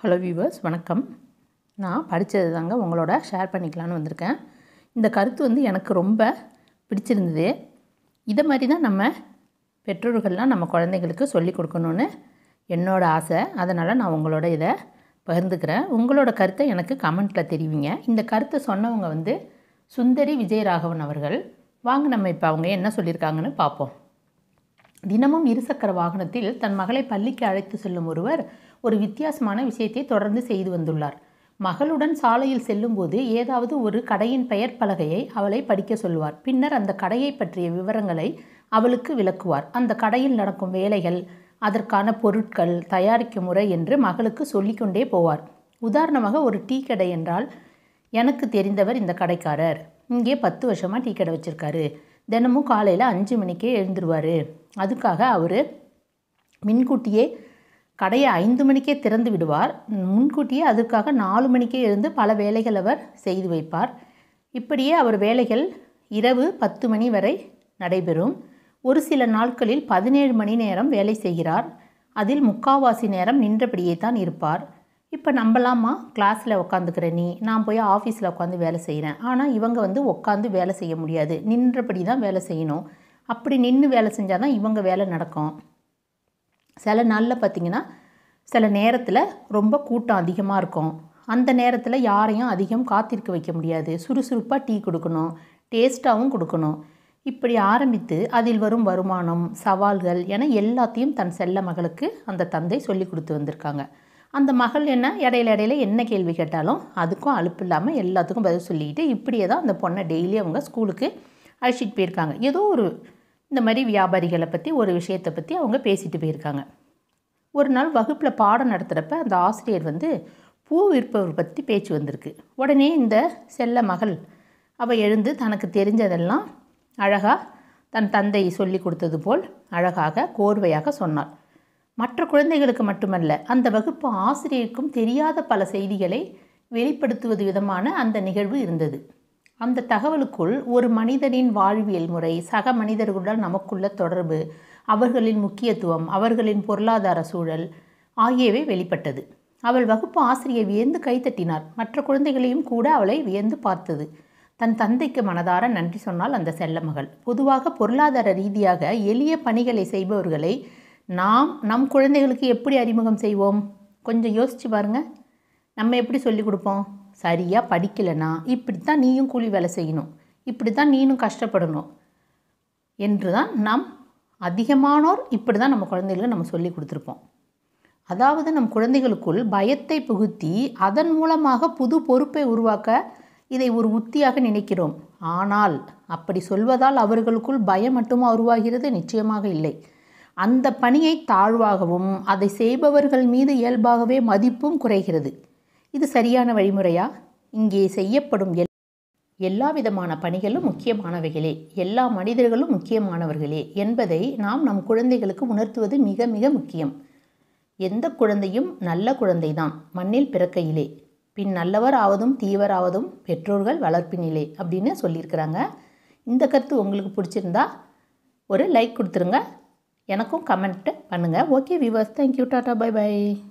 hello viewers வணக்கம் நான் படித்தது தாங்க உங்களோட ஷேர் பண்ணிக்கலான்னு வந்திருக்கேன் இந்த கருத்து வந்து எனக்கு ரொம்ப பிடிச்சிருந்தது இதை மாதிரி தான் நம்ம பெற்றோர்கள்லாம் நம்ம குழந்தைங்களுக்கு சொல்லி கொடுக்கணுன்னு என்னோட ஆசை அதனால் நான் உங்களோட இதை பகிர்ந்துக்கிறேன் உங்களோட கருத்தை எனக்கு கமெண்ட்டில் தெரிவிங்க இந்த கருத்தை சொன்னவங்க வந்து சுந்தரி விஜயராகவன் அவர்கள் வாங்க நம்ம இப்போ அவங்க என்ன சொல்லியிருக்காங்கன்னு பார்ப்போம் தினமும் இருசக்கர வாகனத்தில் தன் மகளை பள்ளிக்கு அழைத்து செல்லும் ஒருவர் ஒரு வித்தியாசமான விஷயத்தை தொடர்ந்து செய்து வந்துள்ளார் மகளுடன் சாலையில் செல்லும்போது ஏதாவது ஒரு கடையின் பெயர் பலகையை அவளை படிக்க சொல்வார் பின்னர் அந்த கடையை பற்றிய விவரங்களை அவளுக்கு விளக்குவார் அந்த கடையில் நடக்கும் வேலைகள் அதற்கான பொருட்கள் தயாரிக்கும் முறை என்று மகளுக்கு சொல்லிக்கொண்டே போவார் உதாரணமாக ஒரு டீ கடை என்றால் எனக்கு தெரிந்தவர் இந்த கடைக்காரர் இங்கே பத்து வருஷமாக டீ கடை வச்சுருக்காரு தினமும் காலையில் அஞ்சு மணிக்கே எழுந்துருவார் அதுக்காக அவர் முன்கூட்டியே கடையை ஐந்து மணிக்கே திறந்து விடுவார் முன்கூட்டியே அதுக்காக நாலு மணிக்கே எழுந்து பல வேலைகள் அவர் செய்து வைப்பார் இப்படியே அவர் வேலைகள் இரவு பத்து மணி வரை நடைபெறும் ஒரு சில நாட்களில் பதினேழு மணி நேரம் வேலை செய்கிறார் அதில் முக்காவாசி நேரம் நின்றபடியே தான் இருப்பார் இப்போ நம்பலாமா கிளாஸில் உட்காந்துக்கிற நீ நான் போய் ஆஃபீஸில் உட்காந்து வேலை செய்கிறேன் ஆனால் இவங்க வந்து உட்காந்து வேலை செய்ய முடியாது நின்றபடி தான் வேலை செய்யணும் அப்படி நின்று வேலை செஞ்சால் தான் இவங்க வேலை நடக்கும் சில நாளில் பார்த்திங்கன்னா சில நேரத்தில் ரொம்ப கூட்டம் அதிகமாக இருக்கும் அந்த நேரத்தில் யாரையும் அதிகம் காத்திருக்க வைக்க முடியாது சுறுசுறுப்பாக டீ கொடுக்கணும் டேஸ்ட்டாகவும் கொடுக்கணும் இப்படி ஆரம்பித்து அதில் வரும் வருமானம் சவால்கள் என எல்லாத்தையும் தன் செல்ல மகளுக்கு அந்த தந்தை சொல்லி கொடுத்து வந்திருக்காங்க அந்த மகள் என்ன இடையில இடையில என்ன கேள்வி கேட்டாலும் அதுக்கும் அலுப்பு இல்லாமல் எல்லாத்துக்கும் பதில் சொல்லிக்கிட்டு இப்படியே தான் அந்த பொண்ணை டெய்லி அவங்க ஸ்கூலுக்கு அழைச்சிட்டு போயிருக்காங்க ஏதோ ஒரு இந்த மாதிரி வியாபாரிகளை பற்றி ஒரு விஷயத்தை பற்றி அவங்க பேசிட்டு போயிருக்காங்க ஒரு நாள் வகுப்பில் பாடம் நடத்துகிறப்ப அந்த ஆசிரியர் வந்து பூ விற்பவர் பற்றி பேச்சு வந்திருக்கு உடனே இந்த செல்ல மகள் அவள் எழுந்து தனக்கு தெரிஞ்சதெல்லாம் அழகாக தன் தந்தை சொல்லி கொடுத்தது போல் அழகாக கோர்வையாக சொன்னாள் மற்ற குழந்தைகளுக்கு மட்டுமல்ல அந்த வகுப்பு ஆசிரியருக்கும் தெரியாத பல செய்திகளை வெளிப்படுத்துவது விதமான அந்த நிகழ்வு இருந்தது அந்த தகவலுக்குள் ஒரு மனிதனின் வாழ்வியல் முறை சக மனிதர்களுடன் நமக்குள்ள தொடர்பு அவர்களின் முக்கியத்துவம் அவர்களின் பொருளாதார சூழல் ஆகியவை வெளிப்பட்டது அவள் வகுப்பு ஆசிரியை வியந்து கைத்தட்டினார் மற்ற குழந்தைகளையும் கூட அவளை வியந்து பார்த்தது தன் தந்தைக்கு மனதார நன்றி சொன்னால் அந்த செல்ல மகள் பொதுவாக பொருளாதார ரீதியாக எளிய பணிகளை செய்பவர்களை நாம் நம் குழந்தைகளுக்கு எப்படி அறிமுகம் செய்வோம் கொஞ்சம் யோசிச்சு பாருங்கள் நம்ம எப்படி சொல்லி கொடுப்போம் சரியாக படிக்கலைன்னா இப்படி தான் நீயும் கூலி வேலை செய்யணும் இப்படி தான் நீனும் கஷ்டப்படணும் என்று தான் நாம் அதிகமானோர் இப்படி தான் நம்ம குழந்தைகளுக்கு நம்ம சொல்லி கொடுத்துருப்போம் அதாவது நம் குழந்தைகளுக்குள் பயத்தை புகுத்தி அதன் மூலமாக புது பொறுப்பை உருவாக்க இதை ஒரு உத்தியாக நினைக்கிறோம் ஆனால் அப்படி சொல்வதால் அவர்களுக்குள் பயம் மட்டுமா உருவாகிறது நிச்சயமாக இல்லை அந்த பணியை தாழ்வாகவும் அதை செய்பவர்கள் மீது இயல்பாகவே மதிப்பும் குறைகிறது இது சரியான வழிமுறையா இங்கே செய்யப்படும் எல் எல்லா விதமான பணிகளும் முக்கியமானவைகளே எல்லா மனிதர்களும் முக்கியமானவர்களே என்பதை நாம் நம் குழந்தைகளுக்கு உணர்த்துவது மிக மிக முக்கியம் எந்த குழந்தையும் நல்ல குழந்தைதான் மண்ணில் பிறக்கையிலே பின் நல்லவர் ஆவதும் தீவராவதும் பெற்றோர்கள் வளர்ப்பினிலே அப்படின்னு சொல்லியிருக்கிறாங்க இந்த கருத்து உங்களுக்கு பிடிச்சிருந்தா ஒரு லைக் கொடுத்துருங்க எனக்கும் கமெண்ட்டு பண்ணுங்கள் okay viewers thank you tata bye by